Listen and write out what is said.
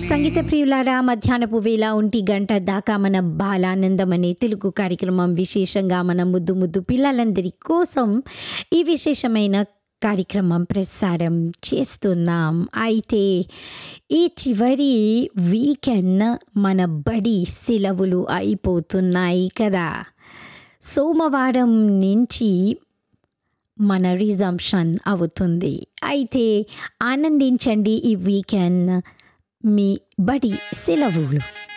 సంగీత ప్రియులారా మధ్యాహ్నపు వేళ ఒంటి గంట దాకా మన బాలానందం అనే తెలుగు కార్యక్రమం విశేషంగా మన ముద్దు ముద్దు పిల్లలందరి కోసం ఈ విశేషమైన కార్యక్రమం ప్రసారం చేస్తున్నాం అయితే ఈ చివరి వీకెండ్ మన బడి సెలవులు అయిపోతున్నాయి కదా సోమవారం నుంచి మన రిజంప్షన్ అవుతుంది అయితే ఆనందించండి ఈ వీకెండ్ మీ బడి సెలవులు